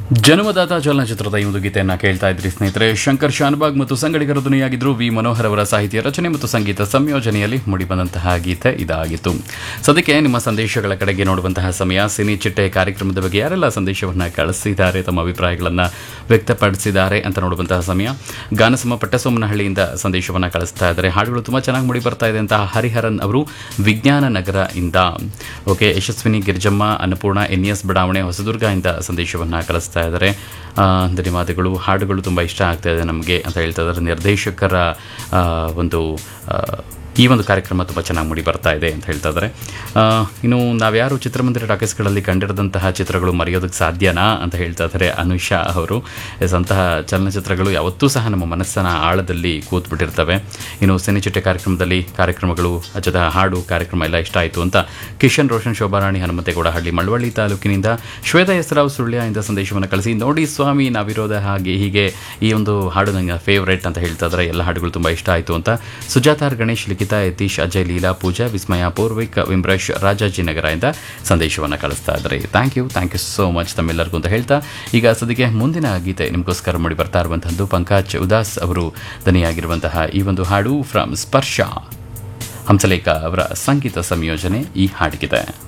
ಜನ್ಮದಾತ ಚಲನಚಿತ್ರದ ಈ ಒಂದು ಗೀತೆಯನ್ನ ಕೇಳ್ತಾ ಇದ್ರಿ ಸ್ನೇಹಿತರೆ ಶಂಕರ್ ಶಾನ್ಬಾಗ್ ಮತ್ತು ಸಂಗಡಿಗರ ಧ್ವನಿಯಾಗಿದ್ರು ವಿ ಮನೋಹರ್ ಅವರ ಸಾಹಿತ್ಯ ರಚನೆ ಮತ್ತು ಸಂಗೀತ ಸಂಯೋಜನೆಯಲ್ಲಿ ಮೂಡಿಬಂದಂತಹ ಗೀತೆ ಇದಾಗಿತ್ತು ಸದ್ಯಕ್ಕೆ ನಿಮ್ಮ ಸಂದೇಶಗಳ ಕಡೆಗೆ ನೋಡುವಂತಹ ಸಮಯ ಸಿನಿ ಚಿಟ್ಟೆ ಕಾರ್ಯಕ್ರಮದ ಬಗ್ಗೆ ಯಾರೆಲ್ಲ ಸಂದೇಶವನ್ನ ಕಳಿಸಿದ್ದಾರೆ ತಮ್ಮ ಅಭಿಪ್ರಾಯಗಳನ್ನ ವ್ಯಕ್ತಪಡಿಸಿದ್ದಾರೆ ಅಂತ ನೋಡುವಂತಹ ಸಮಯ ಗಾನಸಮ ಪಟ್ಟಸೋಮನಹಳ್ಳಿಯಿಂದ ಸಂದೇಶವನ್ನ ಕಳಿಸ್ತಾ ಇದ್ದಾರೆ ಹಾಡುಗಳು ತುಂಬಾ ಚೆನ್ನಾಗಿ ಮೂಡಿ ಬರ್ತಾ ಇದೆ ಅಂತ ಹರಿಹರನ್ ಅವರು ವಿಜ್ಞಾನ ನಗರ ಇಂದ okay Yashaswini Girjamma Annapurna N S ಬಡಾವಣೆ ಹೊಸದುರ್ಗ ಇಂದ ಸಂದೇಶವನ್ನ ಕಳಿಸ್ತಾ ಇದ್ದಾರೆ ಆ, ಧನ್ಯವಾದಗಳು ಹಾಡುಗಳು ತುಂಬ ಇಷ್ಟ ಆಗ್ತಾ ಇದೆ ನಮಗೆ ಅಂತ ಹೇಳ್ತಾ ಇದ್ದಾರೆ ನಿರ್ದೇಶಕರ ಆ, ಒಂದು ಆ, ಈ ಒಂದು ಕಾರ್ಯಕ್ರಮ ತುಂಬ ಚೆನ್ನಾಗಿ ಮೂಡಿ ಬರ್ತಾ ಇದೆ ಅಂತ ಹೇಳ್ತಾ ಇದ್ದಾರೆ ಆ, ಇನ್ನು ನಾವ್ಯಾರು ಚಿತ್ರಮಂದಿರ ಟಾಕೀಸ್ಗಳಲ್ಲಿ ಕಂಡಿರದಂತಹ ಚಿತ್ರಗಳು ಮರೆಯೋದಕ್ಕೆ ಸಾಧ್ಯನಾ ಅಂತ ಹೇಳ್ತಾ ಇದ್ದಾರೆ ಅನುಷಾ ಅವರು ಎಸ್ ಅಂತಹ ಚಲನಚಿತ್ರಗಳು ಯಾವತ್ತೂ ಸಹ ನಮ್ಮ ಮನಸ್ಸನ್ನ ಆಳದಲ್ಲಿ ಕೂತ್ಬಿಟ್ಟಿರ್ತವೆ ಇನ್ನು ಸಿನಿಚಿಟ್ಟೆ ಕಾರ್ಯಕ್ರಮದಲ್ಲಿ ಕಾರ್ಯಕ್ರಮಗಳು ಜೊತೆ ಹಾಡು ಕಾರ್ಯಕ್ರಮ ಎಲ್ಲ ಇಷ್ಟ ಆಯಿತು ಅಂತ ಕಿಶನ್ ರೋಷನ್ ಶೋಭಾರಾಣಿ ಹನುಮಂತೇಗೌಡ ಹಳ್ಳಿ ಮಳವಳ್ಳಿ ತಾಲೂಕಿನಿಂದ ಶ್ವೇತಾ ಹೆಸರಾವ್ ಸುಳ್ಯ ಇಂದ ಸಂದೇಶವನ್ನು ಕಳಿಸಿ ನೋಡಿ ಸ್ವಾಮಿ ನಾವಿರೋದ ಹಾಗೆ ಹೀಗೆ ಈ ಒಂದು ಹಾಡು ನನಗೆ ಫೇವ್ರೇಟ್ ಅಂತ ಹೇಳ್ತಾ ಇದ್ದಾರೆ ಎಲ್ಲ ಹಾಡುಗಳು ತುಂಬ ಇಷ್ಟ ಆಯಿತು ಅಂತ ಸುಜಾತಾರ್ ಗಣೇಶ್ ಲಿಖಿತ ಯತೀಶ್ ಅಜಯ್ ಲೀಲಾ ಪೂಜಾ ವಿಸ್ಮಯ ಪೂರ್ವಿಕ್ ವಿಮ್ರೇಶ್ ರಾಜಾಜಿನಗರದಿಂದ ಸಂದೇಶವನ್ನು ಕಳಿಸ್ತಾ ಇದ್ದಾರೆ thank you thank you so much ತಮ್ಮೆಲ್ಲರಿಗೂ ಅಂತ ಹೇಳ್ತಾ ಈಗ ಸದ್ಯಕ್ಕೆ ಮುಂದಿನ ಗೀತೆ ನಿಮಗೋಸ್ಕರ ಮಾಡಿ ಬರ್ತಾ ಇರುವಂತಹದ್ದು ಪಂಕಜ್ ಉದಾಸ್ ಅವರು ದನಿಯಾಗಿರುವಂತಹ ಈ ಒಂದು ಹಾಡು ಫ್ರಮ್ ಸ್ಪರ್ಶ ಹಂಸಲೇಖ ಅವರ ಸಂಗೀತ ಸಂಯೋಜನೆ ಈ ಹಾಡಿಗಿದೆ